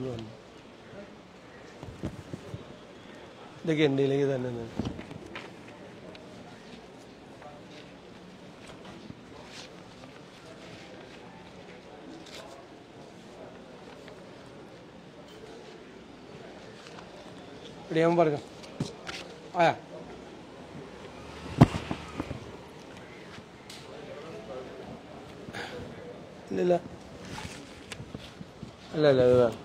വന്നു ഇതൊക്കെ ഇന്ത്യയിലേക്ക് തന്നെ ഉണ്ട്. ഇവിടെ ഞാൻ പറഞ്ഞു ആയാ ഇല്ലില്ല അല്ല അല്ല ഇത് വേണം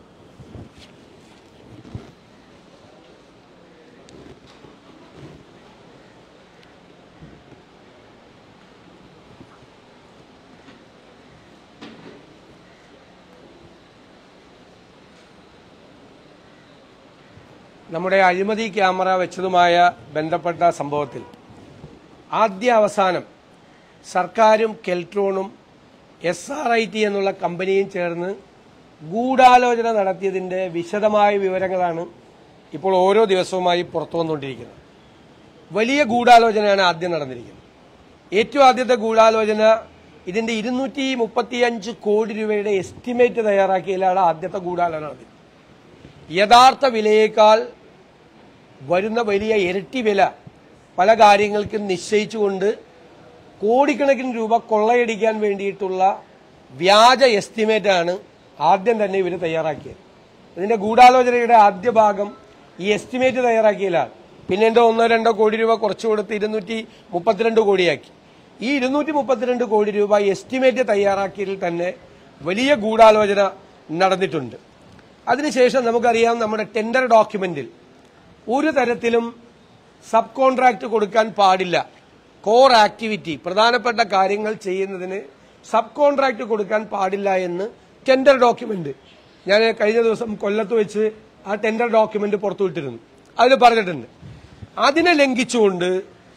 നമ്മുടെ അഴിമതി ക്യാമറ വെച്ചതുമായ ബന്ധപ്പെട്ട സംഭവത്തിൽ ആദ്യ അവസാനം സർക്കാരും കെൽട്രോണും എസ് ആർ ഐ ടി എന്നുള്ള കമ്പനിയും ചേർന്ന് ഗൂഢാലോചന നടത്തിയതിന്റെ വിശദമായ വിവരങ്ങളാണ് ഇപ്പോൾ ഓരോ ദിവസവുമായി പുറത്തു വന്നുകൊണ്ടിരിക്കുന്നത് വലിയ ഗൂഢാലോചനയാണ് ആദ്യം നടന്നിരിക്കുന്നത് ഏറ്റവും ആദ്യത്തെ ഗൂഢാലോചന ഇതിന്റെ ഇരുന്നൂറ്റി മുപ്പത്തിയഞ്ച് കോടി രൂപയുടെ എസ്റ്റിമേറ്റ് തയ്യാറാക്കിയതിലാണ് ആദ്യത്തെ ഗൂഢാലോചന നടത്തിയത് യഥാർത്ഥ വിലയേക്കാൾ വരുന്ന വലിയ ഇരട്ടി വില പല കാര്യങ്ങൾക്കും നിശ്ചയിച്ചുകൊണ്ട് കോടിക്കണക്കിന് രൂപ കൊള്ളയടിക്കാൻ വേണ്ടിയിട്ടുള്ള വ്യാജ എസ്റ്റിമേറ്റ് ആണ് ആദ്യം തന്നെ ഇവർ തയ്യാറാക്കിയത് ഇതിന്റെ ഗൂഢാലോചനയുടെ ആദ്യ ഭാഗം ഈ എസ്റ്റിമേറ്റ് തയ്യാറാക്കിയതിലാണ് പിന്നെ എന്തോ ഒന്നോ രണ്ടോ കോടി രൂപ കുറച്ചു കൊടുത്ത് ഇരുന്നൂറ്റി മുപ്പത്തിരണ്ട് കോടിയാക്കി ഈ ഇരുന്നൂറ്റി മുപ്പത്തിരണ്ട് കോടി രൂപ എസ്റ്റിമേറ്റ് തയ്യാറാക്കിയതിൽ തന്നെ വലിയ ഗൂഢാലോചന നടന്നിട്ടുണ്ട് അതിനുശേഷം നമുക്കറിയാം നമ്മുടെ ടെൻഡർ ഡോക്യുമെന്റിൽ ഒരു തരത്തിലും സബ് കോൺട്രാക്ട് കൊടുക്കാൻ പാടില്ല കോർ ആക്ടിവിറ്റി പ്രധാനപ്പെട്ട കാര്യങ്ങൾ ചെയ്യുന്നതിന് സബ് കോൺട്രാക്ട് കൊടുക്കാൻ പാടില്ല എന്ന് ടെൻഡർ ഡോക്യുമെന്റ് ഞാൻ കഴിഞ്ഞ ദിവസം കൊല്ലത്ത് വെച്ച് ആ ടെൻഡർ ഡോക്യുമെന്റ് പുറത്തുവിട്ടിരുന്നു അതിൽ പറഞ്ഞിട്ടുണ്ട് അതിനെ ലംഘിച്ചുകൊണ്ട്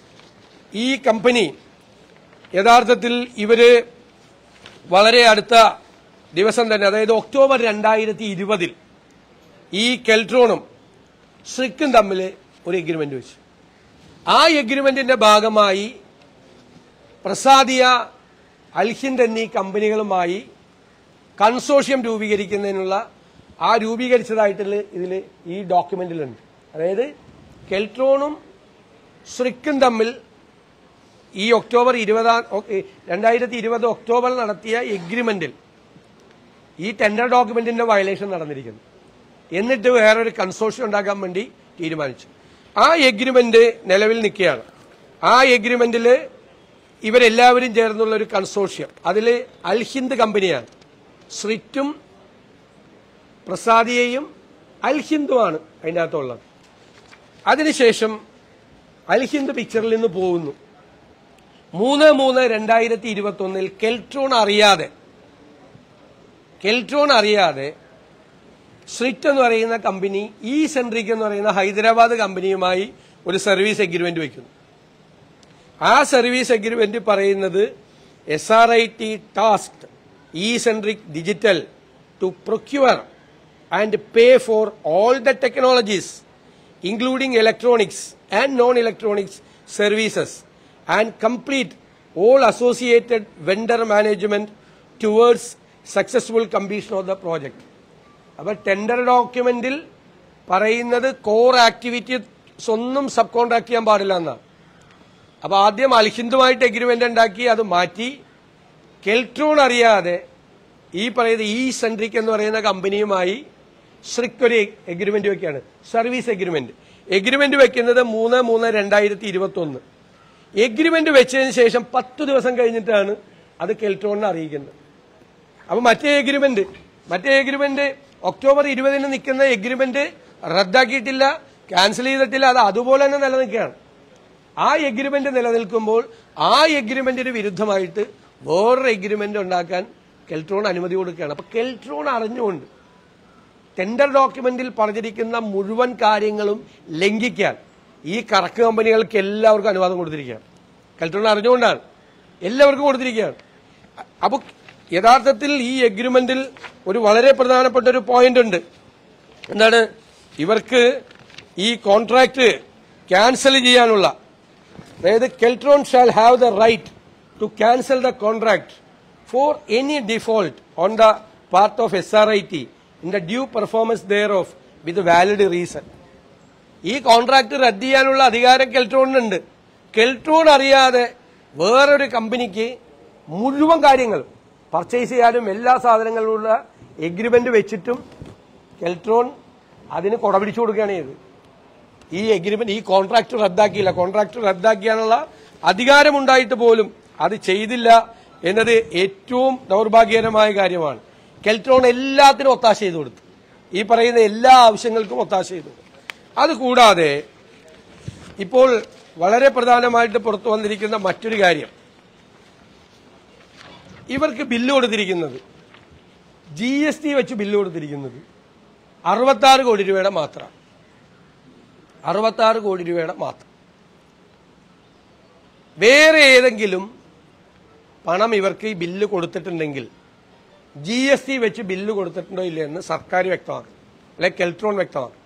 ഈ കമ്പനി യഥാർത്ഥത്തിൽ ഇവര് വളരെ അടുത്ത ദിവസം തന്നെ അതായത് ഒക്ടോബർ രണ്ടായിരത്തി ഇരുപതിൽ ഈ കെൽട്രോണും സ്രിക്കും തമ്മിൽ ഒരു എഗ്രിമെന്റ് വെച്ചു ആ എഗ്രിമെന്റിന്റെ ഭാഗമായി പ്രസാദിയ അൽഹിന്ദ് എന്നീ കമ്പനികളുമായി കൺസോഷ്യം രൂപീകരിക്കുന്നതിനുള്ള ആ രൂപീകരിച്ചതായിട്ടുള്ള ഇതിൽ ഈ ഡോക്യുമെന്റിലുണ്ട് അതായത് കെൽട്രോണും സ്രിക്കും തമ്മിൽ ഈ ഒക്ടോബർ ഇരുപതാം രണ്ടായിരത്തി ഇരുപത് ഒക്ടോബർ നടത്തിയ എഗ്രിമെന്റിൽ ഈ ടെൻഡർ ഡോക്യുമെന്റിന്റെ വയലേഷൻ നടന്നിരിക്കുന്നു എന്നിട്ട് വേറൊരു കൺസോർഷ്യം ഉണ്ടാക്കാൻ വേണ്ടി തീരുമാനിച്ചു ആ എഗ്രിമെന്റ് നിലവിൽ നിൽക്കുകയാണ് ആ എഗ്രിമെന്റിൽ ഇവരെല്ലാവരും ചേർന്നുള്ള ഒരു കൺസോർഷ്യം അതിൽ അൽഹിന്ദ് കമ്പനിയാണ് സ്രിറ്റും പ്രസാദിയയും അൽഹിന്ദുമാണ് അതിൻ്റെ അകത്തുള്ളത് അതിനുശേഷം അൽഹിന്ദ് പിക്ചറിൽ നിന്ന് പോകുന്നു മൂന്ന് മൂന്ന് രണ്ടായിരത്തി ഇരുപത്തി ഒന്നിൽ കെൽട്രോൺ അറിയാതെ കെൽട്രോൺ അറിയാതെ സ്രിറ്റ് എന്ന് പറയുന്ന കമ്പനി ഇ സെൻട്രിക് എന്ന് പറയുന്ന ഹൈദരാബാദ് കമ്പനിയുമായി ഒരു സർവീസ് എഗ്രിമെന്റ് വെക്കുന്നു ആ സർവീസ് എഗ്രിമെന്റ് പറയുന്നത് S R I T task e centric digital to procure and pay for all the technologies including electronics and non electronics services and complete all associated vendor management towards successful completion of the project അപ്പൊ tender ഡോക്യുമെന്റിൽ പറയുന്നത് core activities ഒന്നും sub contract ചെയ്യാൻ പാടില്ല എന്നാണ് അപ്പൊ ആദ്യം അൽഹിന്ദുമായിട്ട് agreement ഉണ്ടാക്കി അത് മാറ്റി കെൽട്രോൺ അറിയാതെ ഈ പറയുന്ന ഈ സെൻട്രിക് എന്ന് പറയുന്ന കമ്പനിയുമായി സ്ട്രിക്ട് ഒരു എഗ്രിമെന്റ് വെക്കുകയാണ് സർവീസ് എഗ്രിമെന്റ് എഗ്രിമെന്റ് വെക്കുന്നത് മൂന്ന് മൂന്ന് രണ്ടായിരത്തി ഇരുപത്തി ഒന്ന് എഗ്രിമെന്റ് വെച്ചതിന് ശേഷം പത്ത് ദിവസം കഴിഞ്ഞിട്ടാണ് അത് കെൽട്രോണിനെ അറിയിക്കുന്നത് അപ്പൊ മറ്റേ എഗ്രിമെന്റ് മറ്റേ എഗ്രിമെന്റ് ഒക്ടോബർ ഇരുപതിന് നിൽക്കുന്ന എഗ്രിമെന്റ് റദ്ദാക്കിയിട്ടില്ല ക്യാൻസൽ ചെയ്തിട്ടില്ല അത് അതുപോലെ തന്നെ നിലനിൽക്കുകയാണ് ആ എഗ്രിമെന്റ് നിലനിൽക്കുമ്പോൾ ആ എഗ്രിമെന്റിന് വിരുദ്ധമായിട്ട് വേറൊരു എഗ്രിമെന്റ് ഉണ്ടാക്കാൻ കെൽട്രോൺ അനുമതി കൊടുക്കുകയാണ് അപ്പൊ കെൽട്രോൺ അറിഞ്ഞുകൊണ്ട് ടെൻഡർ ഡോക്യുമെന്റിൽ പറഞ്ഞിരിക്കുന്ന മുഴുവൻ കാര്യങ്ങളും ലംഘിക്കാൻ ഈ കറക്ക് കമ്പനികൾക്ക് എല്ലാവർക്കും അനുവാദം കൊടുത്തിരിക്കുകയാണ് കെൽട്രോൺ അറിഞ്ഞുകൊണ്ടാണ് എല്ലാവർക്കും കൊടുത്തിരിക്കുകയാണ് അപ്പൊ യഥാർത്ഥത്തിൽ ഈ എഗ്രിമെന്റിൽ ഒരു വളരെ പ്രധാനപ്പെട്ട ഒരു പോയിന്റ് ഉണ്ട് എന്താണ് ഇവർക്ക് ഈ കോൺട്രാക്ട് ക്യാൻസൽ ചെയ്യാനുള്ള അതായത് Keltron shall have the right to cancel the contract for any default on the part of S R I T in the due performance thereof with valid reason ഈ contract റദ്ദ് ചെയ്യാനുള്ള അധികാരം കെൽട്രോണിനുണ്ട് കെൽട്രോൺ അറിയാതെ വേറൊരു കമ്പനിക്ക് മുഴുവൻ കാര്യങ്ങളും പർച്ചേസ് ചെയ്യാനും എല്ലാ സാധനങ്ങളിലുള്ള എഗ്രിമെന്റ് വെച്ചിട്ടും കെൽട്രോൺ അതിന് കൊടപിടിച്ചു കൊടുക്കുകയാണ് ചെയ്തത് ഈ എഗ്രിമെന്റ് ഈ കോൺട്രാക്ട് റദ്ദാക്കിയില്ല കോൺട്രാക്ട് റദ്ദാക്കിയാനുള്ള അധികാരമുണ്ടായിട്ട് പോലും അത് ചെയ്തില്ല എന്നത് ഏറ്റവും ദൗർഭാഗ്യകരമായ കാര്യമാണ് കെൽട്രോൺ എല്ലാത്തിനും ഒത്താശ ചെയ്തു കൊടുത്തു ഈ പറയുന്ന എല്ലാ ആവശ്യങ്ങൾക്കും ഒത്താശ ചെയ്തു അതുകൂടാതെ ഇപ്പോൾ വളരെ പ്രധാനമായിട്ട് പുറത്തു വന്നിരിക്കുന്ന മറ്റൊരു കാര്യം ഇവർക്ക് ബില്ല് കൊടുത്തിരിക്കുന്നത് ജി എസ് ടി വെച്ച് ബില്ല് കൊടുത്തിരിക്കുന്നത് അറുപത്താറ് കോടി രൂപയുടെ മാത്രം അറുപത്താറ് കോടി രൂപയുടെ മാത്രം വേറെ ഏതെങ്കിലും പണം ഇവർക്ക് ഈ ബില്ല് കൊടുത്തിട്ടുണ്ടെങ്കിൽ ജി എസ് ടി വെച്ച് ബില്ല് കൊടുത്തിട്ടുണ്ടോ ഇല്ല എന്ന് സർക്കാർ വ്യക്തമാക്കും അല്ലെ കെൽട്രോൺ വ്യക്തമാക്കും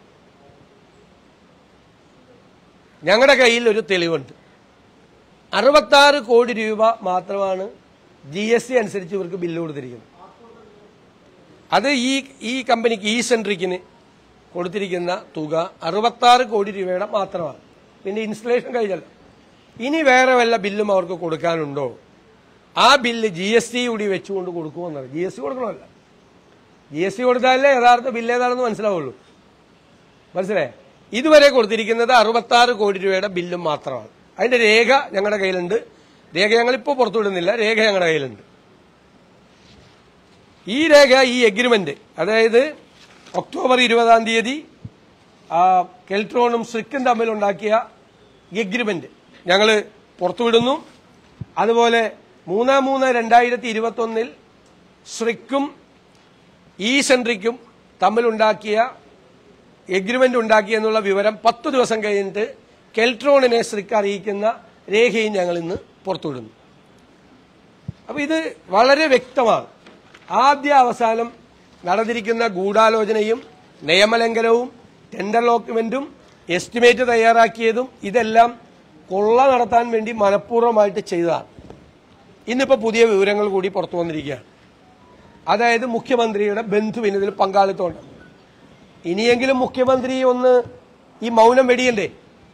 ഞങ്ങളുടെ കയ്യിൽ ഒരു തെളിവുണ്ട് അറുപത്താറ് കോടി രൂപ മാത്രമാണ് ജി എസ് ടി അനുസരിച്ച് ഇവർക്ക് ബില്ല് കൊടുത്തിരിക്കുന്നത് അത് ഈ ഈ കമ്പനിക്ക് ഈ സെൻട്രിക്കിന് കൊടുത്തിരിക്കുന്ന തുക അറുപത്താറ് കോടി രൂപയുടെ മാത്രമാണ് പിന്നെ ഇൻസ്റ്റലേഷൻ കഴിഞ്ഞല്ലോ ഇനി വേറെ വല്ല ബില്ലും അവർക്ക് കൊടുക്കാനുണ്ടോ ആ ബില്ല് ജി എസ് ടി കൂടി വെച്ചുകൊണ്ട് കൊടുക്കുമെന്നാണ് ജി എസ് ടി കൊടുക്കണമല്ല ജി എസ് ടി കൊടുത്താലേ യഥാർത്ഥ ബില്ല് ഏതാണെന്ന് മനസ്സിലാവുള്ളൂ മനസ്സിലായേ ഇതുവരെ കൊടുത്തിരിക്കുന്നത് അറുപത്താറ് കോടി രൂപയുടെ ബില്ലും മാത്രമാണ് അതിന്റെ രേഖ ഞങ്ങളുടെ കയ്യിലുണ്ട് രേഖ ഞങ്ങളിപ്പോൾ പുറത്തുവിടുന്നില്ല രേഖ ഞങ്ങളുടെ കയ്യിലുണ്ട് ഈ രേഖ ഈ എഗ്രിമെന്റ് അതായത് ഒക്ടോബർ ഇരുപതാം തീയതി ആ, കെൽട്രോണും സ്രിക്കും തമ്മിലുണ്ടാക്കിയ എഗ്രിമെന്റ് ഞങ്ങൾ പുറത്തുവിടുന്നു അതുപോലെ മൂന്ന് മൂന്ന് രണ്ടായിരത്തി ഇരുപത്തി ഒന്നിൽ സ്രിക്കും ഈ സെൻട്രിക്കും തമ്മിലുണ്ടാക്കിയ എഗ്രിമെന്റ് ഉണ്ടാക്കി എന്നുള്ള വിവരം പത്ത് ദിവസം കഴിഞ്ഞിട്ട് കെൽട്രോണിനെ സ്രിക്ക് അറിയിക്കുന്ന രേഖയും ഞങ്ങൾ ഇന്ന് പുറത്തുവിടുന്നു അപ്പൊ ഇത് വളരെ വ്യക്തമാണ് ആദ്യ അവസാനം നടന്നിരിക്കുന്ന ഗൂഢാലോചനയും നിയമലംഘനവും ടെൻഡർ ഡോക്യുമെന്റും എസ്റ്റിമേറ്റ് തയ്യാറാക്കിയതും ഇതെല്ലാം കൊള്ള നടത്താൻ വേണ്ടി മനഃപൂർവ്വമായിട്ട് ചെയ്തതാണ് ഇന്നിപ്പോ പുതിയ വിവരങ്ങൾ കൂടി പുറത്തു വന്നിരിക്കുകയാണ് അതായത് മുഖ്യമന്ത്രിയുടെ ബന്ധുവിന് ഇതിൽ പങ്കാളിത്തമുണ്ട് ഇനിയെങ്കിലും മുഖ്യമന്ത്രി ഒന്ന് ഈ മൗനം വെടിയണ്ടേ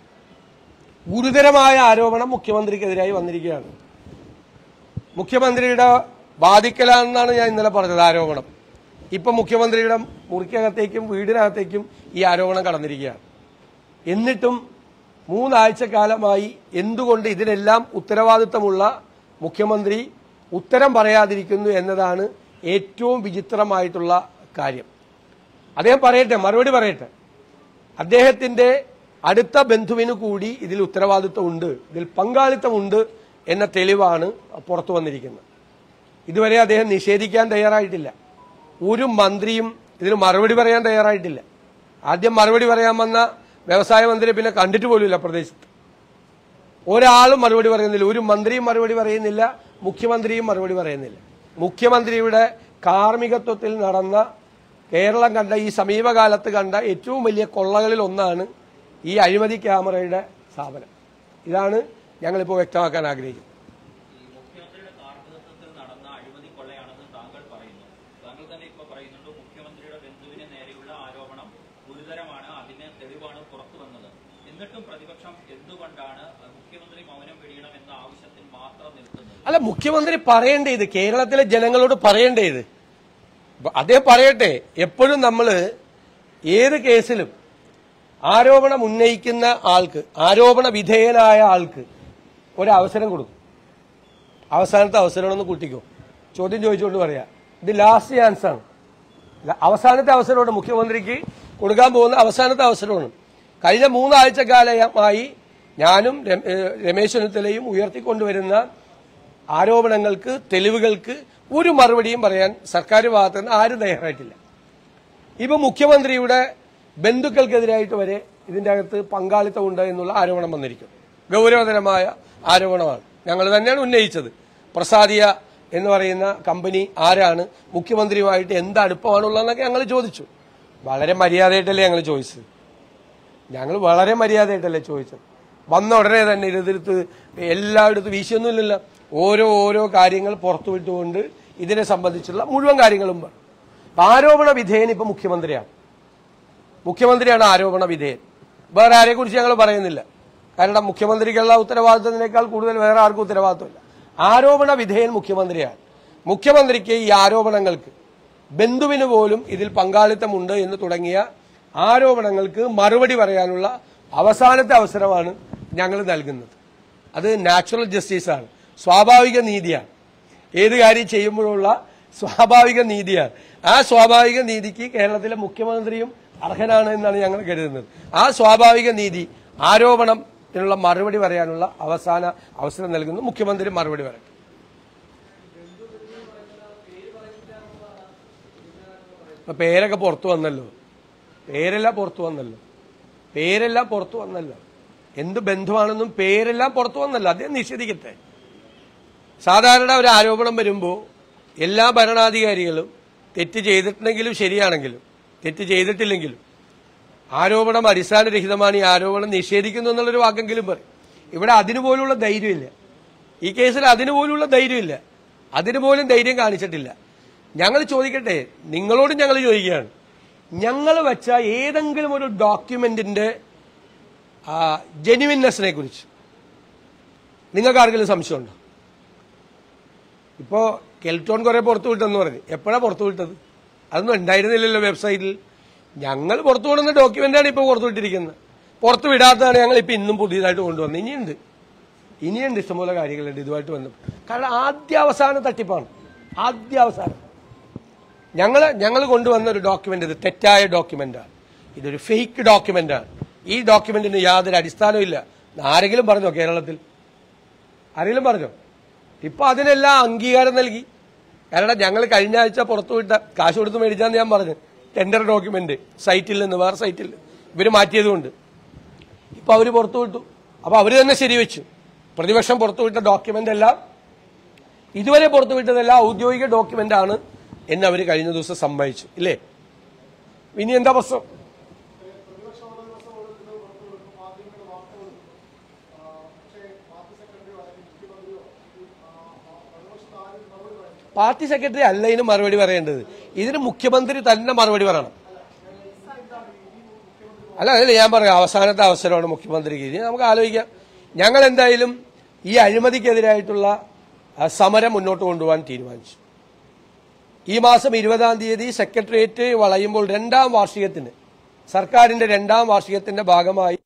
ഗുരുതരമായ ആരോപണം മുഖ്യമന്ത്രിക്കെതിരായി വന്നിരിക്കുകയാണ് മുഖ്യമന്ത്രിയുടെ ബാധിക്കലാണെന്നാണ് ഞാൻ ഇന്നലെ പറഞ്ഞത് ആരോപണം ഇപ്പൊ മുഖ്യമന്ത്രിയുടെ മുറിക്കകത്തേക്കും വീടിനകത്തേക്കും ഈ ആരോപണം കടന്നിരിക്കുകയാണ് എന്നിട്ടും മൂന്നാഴ്ച കാലമായി എന്തുകൊണ്ട് ഇതിനെല്ലാം ഉത്തരവാദിത്തമുള്ള മുഖ്യമന്ത്രി ഉത്തരം പറയാതിരിക്കുന്നു എന്നതാണ് ഏറ്റവും വിചിത്രമായിട്ടുള്ള കാര്യം അദ്ദേഹം പറയട്ടെ മറുപടി പറയട്ടെ അദ്ദേഹത്തിന്റെ അടുത്ത ബന്ധുവിന് കൂടി ഇതിൽ ഉത്തരവാദിത്വമുണ്ട് ഇതിൽ പങ്കാളിത്തമുണ്ട് എന്ന തെളിവാണ് പുറത്തു വന്നിരിക്കുന്നത് ഇതുവരെ അദ്ദേഹം നിഷേധിക്കാൻ തയ്യാറായിട്ടില്ല ഒരു മന്ത്രിയും ഇതിന് മറുപടി പറയാൻ തയ്യാറായിട്ടില്ല ആദ്യം മറുപടി പറയാൻ വന്ന വ്യവസായ മന്ത്രി പിന്നെ കണ്ടിട്ട് പോലുമില്ല പ്രദേശത്ത് ഒരാളും മറുപടി പറയുന്നില്ല ഒരു മന്ത്രിയും മറുപടി പറയുന്നില്ല മുഖ്യമന്ത്രിയും മറുപടി പറയുന്നില്ല മുഖ്യമന്ത്രിയുടെ കാർമ്മികത്വത്തിൽ നടന്ന കേരളം കണ്ട ഈ സമീപകാലത്ത് കണ്ട ഏറ്റവും വലിയ കൊള്ളകളിൽ ഒന്നാണ് ഈ അഴിമതി ക്യാമറയുടെ സ്ഥാപനം ഇതാണ് ഞങ്ങളിപ്പോൾ വ്യക്തമാക്കാൻ ആഗ്രഹിക്കുന്നത് ഈ മുഖ്യമന്ത്രിയുടെ കാർമ്മികത്വത്തിൽ നടന്ന അഴിമതി കൊള്ളയാണെന്ന് താങ്കൾ പറയുന്നു താങ്കൾ തന്നെ ഇപ്പൊ പറയുന്നുണ്ട് മുഖ്യമന്ത്രിയുടെ ബന്ധുവിന് നേരെയുള്ള ആരോപണം ഗുരുതരമാണ് അതിന് തെളിവാണ് പുറത്തു വന്നത് എന്നിട്ടും പ്രതിപക്ഷം എന്തുകൊണ്ടാണ് മുഖ്യമന്ത്രി മൗനം വെടിയണം എന്ന ആവശ്യത്തിൽ മാത്രം നിൽക്കുന്നത് അല്ല മുഖ്യമന്ത്രി പറയണ്ടേ ഇത് കേരളത്തിലെ ജനങ്ങളോട് പറയണ്ടേ ഇത് ബ- അദ്ദേഹം പറയട്ടെ എപ്പോഴും നമ്മൾ ഏത് കേസിലും ആരോപണം ഉന്നയിക്കുന്ന ആൾക്ക് ആരോപണ വിധേയനായ ആൾക്ക് ഒരവസരം കൊടുക്കും അവസാനത്തെ അവസരമാണെന്ന് കൂട്ടിക്കോ ചോദ്യം ചോദിച്ചുകൊണ്ട് പറയാ ഇത് ലാസ്റ്റ് ചാൻസ് ആണ് ല- അവസാനത്തെ അവസരമാണ് മുഖ്യമന്ത്രിക്ക് കൊടുക്കാൻ പോകുന്ന അവസാനത്തെ അവസരമാണ് കഴിഞ്ഞ മൂന്നാഴ്ചക്കാലമായി ഞാനും രം- ഏഹ് രമേശ് ചെന്നിത്തലയും ഉയർത്തിക്കൊണ്ടുവരുന്ന ആരോപണങ്ങൾക്ക് തെളിവുകൾക്ക് ഒരു മറുപടിയും പറയാൻ സർക്കാർ ഭാഗത്ത് നിന്ന് ആരും തയ്യാറായിട്ടില്ല ഇപ്പൊ മുഖ്യമന്ത്രിയുടെ ബന്ധുക്കൾക്കെതിരായിട്ട് വരെ ഇതിന്റെ അകത്ത് പങ്കാളിത്തമുണ്ട് എന്നുള്ള ആരോപണം വന്നിരിക്കും ഗൗരവതരമായ ആരോപണമാണ് ഞങ്ങൾ തന്നെയാണ് ഉന്നയിച്ചത് പ്രസാദിയ എന്ന് പറയുന്ന കമ്പനി ആരാണ് മുഖ്യമന്ത്രിയുമായിട്ട് എന്ത് അടുപ്പമാണുള്ളതെന്നൊക്കെ ഞങ്ങൾ ചോദിച്ചു വളരെ മര്യാദയായിട്ടല്ലേ ഞങ്ങൾ ചോദിച്ചത് ഞങ്ങൾ വളരെ മര്യാദയായിട്ടല്ലേ ചോദിച്ചത് വന്ന ഉടനെ തന്നെ ഇതെടുത്ത് എല്ലായിടത്തും വീശിയൊന്നുമില്ലല്ലോ ഓരോ ഓരോ കാര്യങ്ങൾ പുറത്തുവിട്ടുകൊണ്ട് ഇതിനെ സംബന്ധിച്ചുള്ള മുഴുവൻ കാര്യങ്ങളും പറഞ്ഞു അപ്പൊ ആരോപണ വിധേയൻ ഇപ്പൊ മുഖ്യമന്ത്രിയാണ് മുഖ്യമന്ത്രിയാണ് ആരോപണ വിധേയൻ വേറെ ആരെ കുറിച്ച് ഞങ്ങൾ പറയുന്നില്ല കാരണം മുഖ്യമന്ത്രിക്കുള്ള ഉത്തരവാദിത്തത്തിനേക്കാൾ കൂടുതൽ വേറെ ആർക്കും ഉത്തരവാദിത്തമില്ല ആരോപണ വിധേയൻ മുഖ്യമന്ത്രിയാണ് മുഖ്യമന്ത്രിക്ക് ഈ ആരോപണങ്ങൾക്ക് ബന്ധുവിന് പോലും ഇതിൽ പങ്കാളിത്തമുണ്ട് എന്ന് തുടങ്ങിയ ആരോപണങ്ങൾക്ക് മറുപടി പറയാനുള്ള അവസാനത്തെ അവസരമാണ് ഞങ്ങൾ നൽകുന്നത് അത് നാച്ചുറൽ ജസ്റ്റിസാണ് സ്വാഭാവിക നീതിയാണ് ഏത് കാര്യം ചെയ്യുമ്പോഴുള്ള സ്വാഭാവിക നീതിയാണ് ആ സ്വാഭാവിക നീതിക്ക് കേരളത്തിലെ മുഖ്യമന്ത്രിയും അർഹനാണ് എന്നാണ് ഞങ്ങൾ കരുതുന്നത് ആ സ്വാഭാവിക നീതി ആരോപണത്തിനുള്ള മറുപടി പറയാനുള്ള അവസാന അവസരം നൽകുന്നു മുഖ്യമന്ത്രി മറുപടി പറയും ഇപ്പൊ പേരൊക്കെ പുറത്തു വന്നല്ലോ പേരെല്ലാം പുറത്തു വന്നല്ലോ പേരെല്ലാം പുറത്തു വന്നല്ലോ എന്ത് ബന്ധമാണെന്നും പേരെല്ലാം പുറത്തു വന്നല്ലോ അദ്ദേഹം നിഷേധിക്കട്ടെ സാധാരണ ഒരു ആരോപണം വരുമ്പോൾ എല്ലാ ഭരണാധികാരികളും തെറ്റ് ചെയ്തിട്ടുണ്ടെങ്കിലും ശരിയാണെങ്കിലും തെറ്റ് ചെയ്തിട്ടില്ലെങ്കിലും ആരോപണം അടിസ്ഥാനരഹിതമാണ് ഈ ആരോപണം നിഷേധിക്കുന്നു എന്നുള്ളൊരു വാക്കെങ്കിലും പറയും ഇവിടെ അതിനു പോലുള്ള ധൈര്യമില്ല ഈ കേസിൽ അതിനു പോലുള്ള ധൈര്യമില്ല അതിനു പോലും ധൈര്യം കാണിച്ചിട്ടില്ല ഞങ്ങൾ ചോദിക്കട്ടെ നിങ്ങളോട് ഞങ്ങൾ ചോദിക്കുകയാണ് ഞങ്ങൾ വെച്ച ഏതെങ്കിലും ഒരു ഡോക്യുമെന്റിന്റെ ജെന്യുവിനെസ്സിനെ കുറിച്ച് നിങ്ങൾക്ക് ആർക്കെങ്കിലും സംശയമുണ്ടോ ഇപ്പോ കെൽട്രോൺ കുറെ പുറത്തു വിട്ടെന്ന് പറഞ്ഞു എപ്പോഴാണ് പുറത്തു വിട്ടത് അതൊന്നും ഉണ്ടായിരുന്നില്ലല്ലോ വെബ്സൈറ്റിൽ ഞങ്ങൾ പുറത്തു വിടുന്ന ഡോക്യുമെന്റാണ് ഇപ്പോൾ പുറത്തു വിട്ടിരിക്കുന്നത് പുറത്തു വിടാത്തതാണ് ഞങ്ങൾ ഇപ്പൊ ഇന്നും പുതിയതായിട്ട് കൊണ്ടുവന്നത് ഇനിയുണ്ട് ഇനിയുണ്ട് ഇഷ്ടംപോലെ കാര്യങ്ങളുണ്ട് ഇതുമായിട്ട് ബന്ധം കാരണം ആദ്യാവസാന തട്ടിപ്പാണ് ആദ്യാവസാനം ഞങ്ങൾ ഞങ്ങൾ കൊണ്ടുവന്ന ഒരു ഡോക്യുമെന്റ് ഇത് തെറ്റായ ഡോക്യുമെന്റാണ് ഇതൊരു ഫേക്ക് ഡോക്യുമെന്റാണ് ഈ ഡോക്യുമെന്റിന് യാതൊരു അടിസ്ഥാനവും ഇല്ല ആരെങ്കിലും പറഞ്ഞോ കേരളത്തിൽ ആരെങ്കിലും പറഞ്ഞോ ഇപ്പൊ അതിനെല്ലാം അംഗീകാരം നൽകി കാരണം ഞങ്ങൾ കഴിഞ്ഞ ആഴ്ച പുറത്തുവിട്ട കാശ് കൊടുത്ത് മേടിച്ചാന്ന് ഞാൻ പറഞ്ഞു ടെൻഡർ ഡോക്യുമെന്റ് സൈറ്റിൽ നിന്ന് വേറെ സൈറ്റിൽ ഇവര് മാറ്റിയതുകൊണ്ട് ഇപ്പൊ അവര് പുറത്തുവിട്ടു അപ്പൊ അവര് തന്നെ ശരിവെച്ചു പ്രതിപക്ഷം പുറത്തുവിട്ട ഡോക്യുമെന്റ് എല്ലാം ഇതുവരെ പുറത്തുവിട്ടതെല്ലാം ഔദ്യോഗിക ഡോക്യുമെന്റ് ആണ് എന്ന് അവർ കഴിഞ്ഞ ദിവസം സമ്മതിച്ചു ഇല്ലേ ഇനി എന്താ പ്രശ്നം പാർട്ടി സെക്രട്ടറി അല്ല ഇതിന് മറുപടി പറയേണ്ടത് ഇതിന് മുഖ്യമന്ത്രി തന്നെ മറുപടി പറയണം അല്ല അതല്ല ഞാൻ പറയാം അവസാനത്തെ അവസരമാണ് മുഖ്യമന്ത്രിക്ക് ഇനി നമുക്ക് ആലോചിക്കാം ഞങ്ങൾ എന്തായാലും ഈ അഴിമതിക്കെതിരായിട്ടുള്ള ആ, സമരം മുന്നോട്ട് കൊണ്ടുപോകാൻ തീരുമാനിച്ചു ഈ മാസം ഇരുപതാം തീയതി സെക്രട്ടേറിയറ്റ് വളയുമ്പോൾ രണ്ടാം വാർഷികത്തിന് സർക്കാരിന്റെ രണ്ടാം വാർഷികത്തിന്റെ ഭാഗമായി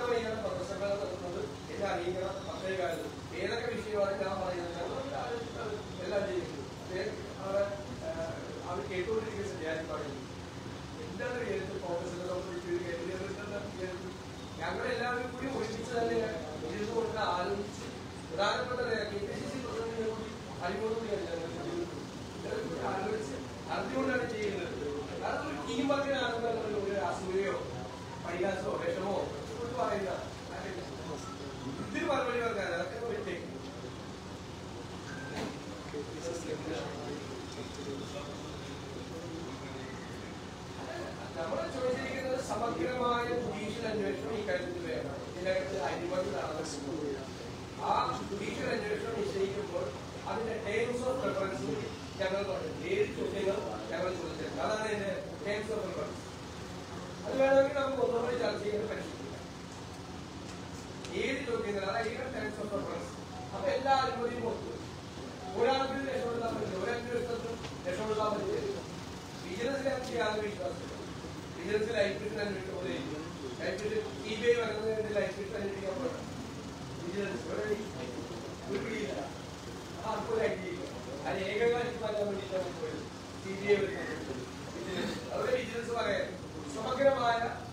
വഴിയാണ് പത്രസമ്മേളനം നടത്തുന്നത് എന്നെ അറിയിക്കണം പത്തേ കാലത്ത് ഏതൊക്കെ വിഷയമാണ് ഞാൻ പറയുന്നത് ഞങ്ങൾ എല്ലാം ചെയ്യുന്നു അദ്ദേഹം അവിടെ ആ, അവർ കേട്ടുകൊണ്ടിരിക്കുന്ന ഞാൻ പറയുന്നു എന്താണ് എഴുത്ത് കോൺഗ്രസിനെ സംബന്ധിച്ച് ഞങ്ങൾ എല്ലാവരും കൂടി ഒരുമിച്ച് തന്നെ ഇരുന്നുകൊണ്ട് ആലോചിച്ച് പ്രധാനപ്പെട്ട കെ പി സി സി പ്രസിഡന്റിനെ കൂടി അറിവുകൂടിയാണ് ഞങ്ങൾ ആലോചിച്ച് അറിഞ്ഞുകൊണ്ടാണ് ചെയ്യുന്നത് കാരണം ഒരു ടീം വർക്കിനാണെന്നുള്ള ഒരു അസൂയയോ പരിഹാസമോ വിഷമോ ഒന്നും പറയുന്ന ഇതിന് മറുപടി പറഞ്ഞാൽ അതൊക്കെ വിട്ടേക്കും നമ്മൾ ചോദിച്ചിരിക്കുന്നത് സമഗ്രമായ ജുഡീഷ്യൽ അന്വേഷണം ഈ കാര്യത്തിൽ വേണം ഇതിനകത്ത് അഴിമതി നടന്നിട്ടുണ്ട് ആ ജുഡീഷ്യൽ അന്വേഷണം നിശ്ചയിക്കുമ്പോൾ അതിന്റെ ടേംസ് ഓഫ് റെഫറൻസ് ഞങ്ങൾ പറഞ്ഞു ഏഴ് ചോദ്യങ്ങൾ ഞങ്ങൾ ചോദിച്ചിട്ടുണ്ട് അതാണ് എന്റെ ടേംസ് ഓഫ് റെഫറൻസ് അത് വേണമെങ്കിൽ നമുക്ക് ഒന്നുകൂടി ചർച്ച ചെയ്ത് പരിശോധിക്കാം ഏഴ് ചോദ്യങ്ങൾ അതായത് ടേംസ് ഓഫ് റെഫറൻസ് അപ്പൊ എല്ലാ അഴിമതിയും ഒത്തു ഒരാൾക്ക് രക്ഷപ്പെടുത്താൻ പറ്റില്ല ഒരു അന്വേഷണത്തിനും രക്ഷപ്പെടുത്താൻ പറ്റില്ല വിജിലൻസിനെ നമുക്ക് യാതൊരു വിശ്വാസമില്ല വിജിലൻസ് ലൈഫ് മിഷൻ അന്വേഷിച്ച പോലെ life mission C B I വരുന്നതിന് ലൈഫ് മിഷൻ അന്വേഷിക്കാൻ പോകണം വിജിലൻസ് ഒരു ഒരു പിടിയില്ല ആർക്കും ഒരു ഐഡിയ ഇല്ല അത് ഏകകാലത്ത് മാറ്റാൻ വേണ്ടിയിട്ടാണ് പോയത് സി ബി ഐ വരുന്നത് വിജിലൻസ് അതുപോലെ വിജിലൻസ് പറയാൻ സമഗ്രമായ